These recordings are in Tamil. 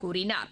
கூறினார்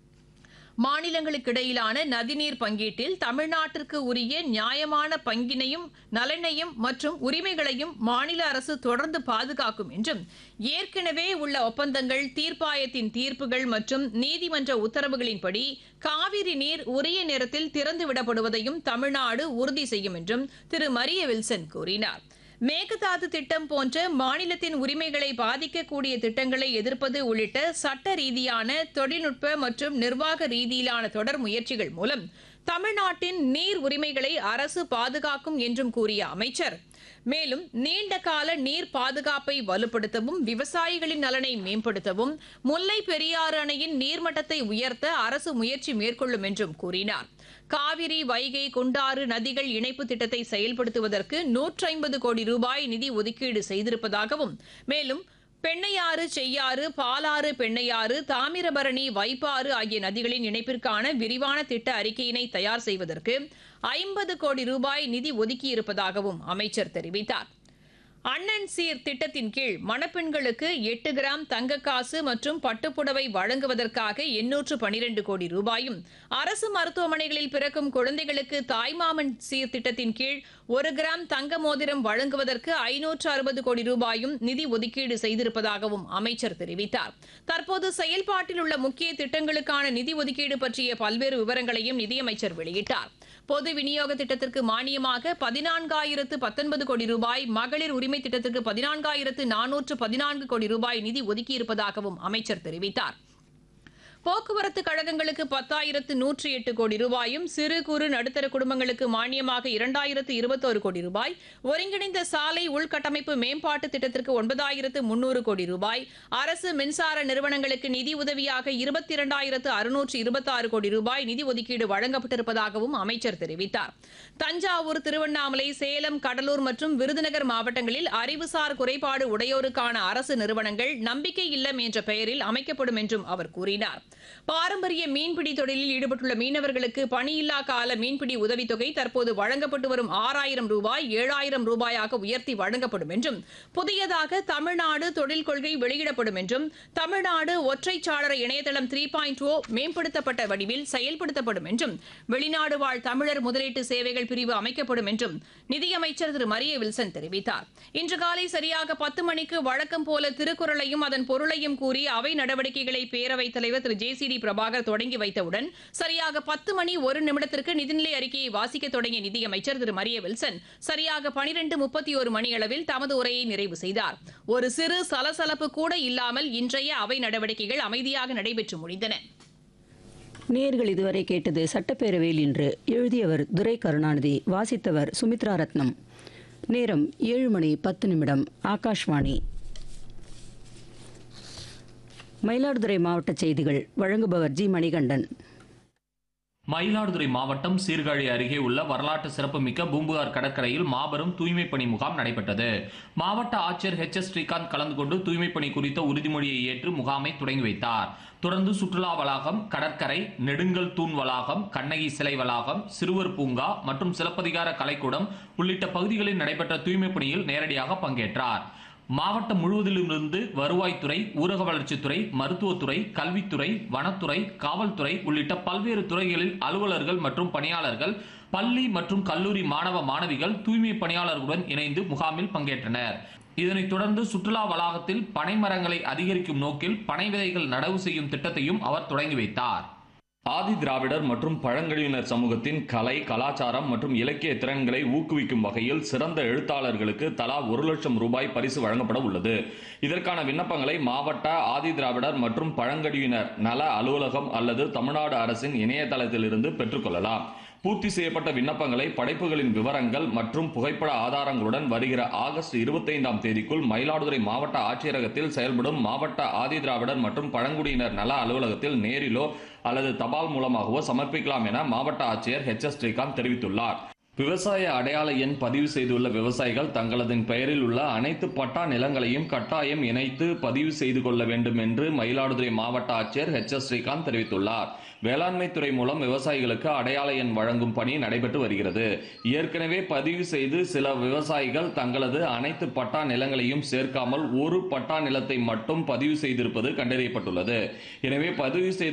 மாநிலங்களுக்கிடையிலான நதிநீர் பங்கீட்டில் தமிழ்நாட்டிற்கு உரிய நியாயமான பங்கினையும் நலனையும் மற்றும் உரிமைகளையும் மாநில அரசு தொடர்ந்து பாதுகாக்கும் என்றும் ஏற்கனவே உள்ள ஒப்பந்தங்கள் தீர்ப்பாயத்தின் தீர்ப்புகள் மற்றும் நீதிமன்ற உத்தரவுகளின்படி காவிரி நீர் உரிய நேரத்தில் திறந்துவிடப்படுவதையும் தமிழ்நாடு உறுதி செய்யும் என்றும் திரு மரிய வில்சன் கூறினார் மேகதாது திட்டம் போன்ற மாநிலத்தின் உரிமைகளை பாதிக்கக்கூடிய திட்டங்களை எதிர்ப்பது உள்ளிட்ட சட்ட ரீதியான தொழில்நுட்ப மற்றும் நிர்வாக ரீதியிலான தொடர் முயற்சிகள் மூலம் தமிழ்நாட்டின் நீர் உரிமைகளை அரசு பாதுகாக்கும் என்றும் கூறிய அமைச்சர் மேலும் நீண்ட கால நீர் பாதுகாப்பை வலுப்படுத்தவும் விவசாயிகளின் நலனை மேம்படுத்தவும் முல்லை பெரியாறு அணையின் நீர்மட்டத்தை உயர்த்த அரசு முயற்சி மேற்கொள்ளும் என்றும் கூறினார் காவிரி வைகை குண்டாறு நதிகள் இணைப்பு திட்டத்தை செயல்படுத்துவதற்கு நூற்றி ஐம்பது கோடி ரூபாய் நிதி ஒதுக்கீடு செய்திருப்பதாகவும் மேலும் பெண்ணையாறு செய்யாறு பாலாறு பெண்ணையாறு தாமிரபரணி வைப்பாறு ஆகிய நதிகளின் இணைப்பிற்கான விரிவான திட்ட அறிக்கையினை தயார் செய்வதற்கு ஐம்பது கோடி ரூபாய் நிதி ஒதுக்கியிருப்பதாகவும் அமைச்சர் தெரிவித்தார் அண்ணன் சீர் திட்டத்தின் கீழ் மணப்பெண்களுக்கு எட்டு கிராம் தங்கக்காசு மற்றும் பட்டுப்புடவை வழங்குவதற்காக எண்ணூற்று பனிரெண்டு கோடி ரூபாயும் அரசு மருத்துவமனைகளில் பிறக்கும் குழந்தைகளுக்கு தாய்மாமன் சீர் திட்டத்தின் கீழ் ஒரு கிராம் தங்க மோதிரம் வழங்குவதற்கு ஐநூற்று அறுபது கோடி ரூபாயும் நிதி ஒதுக்கீடு செய்திருப்பதாகவும் அமைச்சர் தெரிவித்தார் தற்போது செயல்பாட்டில் உள்ள முக்கிய திட்டங்களுக்கான நிதி ஒதுக்கீடு பற்றிய பல்வேறு விவரங்களையும் நிதியமைச்சர் வெளியிட்டார் பொது விநியோக திட்டத்திற்கு மானியமாக பதினான்காயிரத்து பத்தொன்பது கோடி ரூபாய் மகளிர் உரிமை திட்டத்திற்கு பதினான்காயிரத்து நானூற்று பதினான்கு கோடி ரூபாய் நிதி ஒதுக்கியிருப்பதாகவும் அமைச்சர் தெரிவித்தார் போக்குவரத்து கழகங்களுக்கு பத்தாயிரத்து நூற்றி எட்டு கோடி ரூபாயும் சிறு குறு நடுத்தர குடும்பங்களுக்கு மானியமாக இரண்டாயிரத்து இருபத்தோரு கோடி ரூபாய் ஒருங்கிணைந்த சாலை உள்கட்டமைப்பு மேம்பாட்டு திட்டத்திற்கு ஒன்பதாயிரத்து முன்னூறு கோடி ரூபாய் அரசு மின்சார நிறுவனங்களுக்கு நிதி உதவியாக இருபத்தி இரண்டாயிரத்து அறுநூற்று இருபத்தாறு கோடி ரூபாய் நிதி ஒதுக்கீடு வழங்கப்பட்டிருப்பதாகவும் அமைச்சர் தெரிவித்தார் தஞ்சாவூர் திருவண்ணாமலை சேலம் கடலூர் மற்றும் விருதுநகர் மாவட்டங்களில் அறிவுசார் குறைபாடு உடையோருக்கான அரசு நிறுவனங்கள் நம்பிக்கை இல்லம் என்ற பெயரில் அமைக்கப்படும் என்றும் அவர் கூறினார் பாரம்பரிய மீன்பிடி தொழிலில் ஈடுபட்டுள்ள மீனவர்களுக்கு பணியில்லா கால மீன்பிடி உதவித்தொகை தற்போது வழங்கப்பட்டு வரும் ஆறாயிரம் ரூபாய் ஏழாயிரம் ரூபாயாக உயர்த்தி வழங்கப்படும் என்றும் புதியதாக தமிழ்நாடு தொழில் கொள்கை வெளியிடப்படும் என்றும் தமிழ்நாடு ஒற்றைச்சாளர இணையதளம் த்ரீ பாயிண்ட் ஓ மேம்படுத்தப்பட்ட வடிவில் செயல்படுத்தப்படும் என்றும் வெளிநாடு வாழ் தமிழர் முதலீட்டு சேவைகள் பிரிவு அமைக்கப்படும் என்றும் நிதியமைச்சர் திரு மரிய வில்சன் தெரிவித்தார் இன்று காலை சரியாக பத்து மணிக்கு வழக்கம் போல திருக்குறளையும் அதன் பொருளையும் கூறி அவை நடவடிக்கைகளை பேரவைத் தலைவர் Thiru J C D Prabhakar தொடங்கி வைத்தவுடன் சரியாக பத்து மணி ஒரு நிமிடத்திற்கு நிதிநிலை அறிக்கையை வாசிக்க தொடங்கிய நிதியமைச்சர் திரு மரிய வில்சன் சரியாக பனிரெண்டு முப்பத்தி ஒரு மணியளவில் தமது உரையை நிறைவு செய்தார் ஒரு சிறு சலசலப்பு கூட இல்லாமல் இன்றைய அவை நடவடிக்கைகள் அமைதியாக நடைபெற்று முடிந்தன நேர்கள் இதுவரை கேட்டது சட்டப்பேரவையில் இன்று எழுதியவர் துரை கருணாநிதி வாசித்தவர் சுமித்ரா ரத்னம் நேரம் ஏழு மணி பத்து நிமிடம் ஆகாஷ்வாணி மயிலாடுதுறை மாவட்ட செய்திகள் வழங்குபவர் ஜி மணிகண்டன் மயிலாடுதுறை மாவட்டம் சீர்காழி அருகே உள்ள வரலாற்று சிறப்புமிக்க பூம்புகார் கடற்கரையில் மாபெரும் தூய்மை பணி முகாம் நடைபெற்றது மாவட்ட ஆட்சியர் ஹெச் எஸ் ஸ்ரீகாந்த் கலந்து கொண்டு தூய்மை பணி குறித்த உறுதிமொழியை ஏற்று முகாமை தொடங்கி வைத்தார் தொடர்ந்து சுற்றுலா வளாகம் கடற்கரை நெடுங்கல் தூண் வளாகம் கண்ணகி சிலை வளாகம் சிறுவர் பூங்கா மற்றும் சிலப்பதிகார கலைக்கூடம் உள்ளிட்ட பகுதிகளில் நடைபெற்ற தூய்மை பணியில் நேரடியாக பங்கேற்றார் மாவட்டம் முழுவதிலுமிருந்து வருவாய்த்துறை ஊரக வளர்ச்சித்துறை மருத்துவத்துறை கல்வித்துறை வனத்துறை காவல்துறை உள்ளிட்ட பல்வேறு துறைகளில் அலுவலர்கள் மற்றும் பணியாளர்கள் பள்ளி மற்றும் கல்லூரி மாணவ மாணவிகள் தூய்மை பணியாளர்களுடன் இணைந்து முகாமில் பங்கேற்றனர் இதனைத் தொடர்ந்து சுற்றுலா வளாகத்தில் பனை மரங்களை அதிகரிக்கும் நோக்கில் பனை விதைகள் நடவு செய்யும் திட்டத்தையும் அவர் தொடங்கி வைத்தார் ஆதி திராவிடர் மற்றும் பழங்குடியினர் சமூகத்தின் கலை கலாச்சாரம் மற்றும் இலக்கிய திறன்களை ஊக்குவிக்கும் வகையில் சிறந்த எழுத்தாளர்களுக்கு தலா ஒரு லட்சம் ரூபாய் பரிசு வழங்கப்பட உள்ளது இதற்கான விண்ணப்பங்களை மாவட்ட ஆதி திராவிடர் மற்றும் பழங்குடியினர் நல அலுவலகம் அல்லது தமிழ்நாடு அரசின் இணையதளத்திலிருந்து பெற்றுக்கொள்ளலாம் பூர்த்தி செய்யப்பட்ட விண்ணப்பங்களை படைப்புகளின் விவரங்கள் மற்றும் புகைப்பட ஆதாரங்களுடன் வருகிற ஆகஸ்ட் இருபத்தைந்தாம் தேதிக்குள் மயிலாடுதுறை மாவட்ட ஆட்சியரகத்தில் செயல்படும் மாவட்ட ஆதி திராவிடர் மற்றும் பழங்குடியினர் நல அலுவலகத்தில் நேரிலோ அல்லது தபால் மூலமாகவோ சமர்ப்பிக்கலாம் என மாவட்ட ஆட்சியர் ஹெச் எஸ் ஸ்ரீகாந்த் தெரிவித்துள்ளார் விவசாய அடையாள எண் பதிவு செய்துள்ள விவசாயிகள் தங்களது பெயரில் உள்ள அனைத்து பட்டா நிலங்களையும் கட்டாயம் இணைத்து பதிவு செய்து கொள்ள வேண்டும் என்று மயிலாடுதுறை மாவட்ட ஆட்சியர் ஹெச் எஸ் ஸ்ரீகாந்த் தெரிவித்துள்ளார் வேளாண்மை துறை மூலம் விவசாயிகளுக்கு அடையாள எண் வழங்கும் பணி நடைபெற்று வருகிறது ஏற்கனவே பதிவு செய்து சில விவசாயிகள் தங்களது அனைத்து பட்டா நிலங்களையும் சேர்க்காமல் ஒரு பட்டா நிலத்தை மட்டும் பதிவு செய்திருப்பது கண்டறியப்பட்டுள்ளது எனவே பதிவு செய்த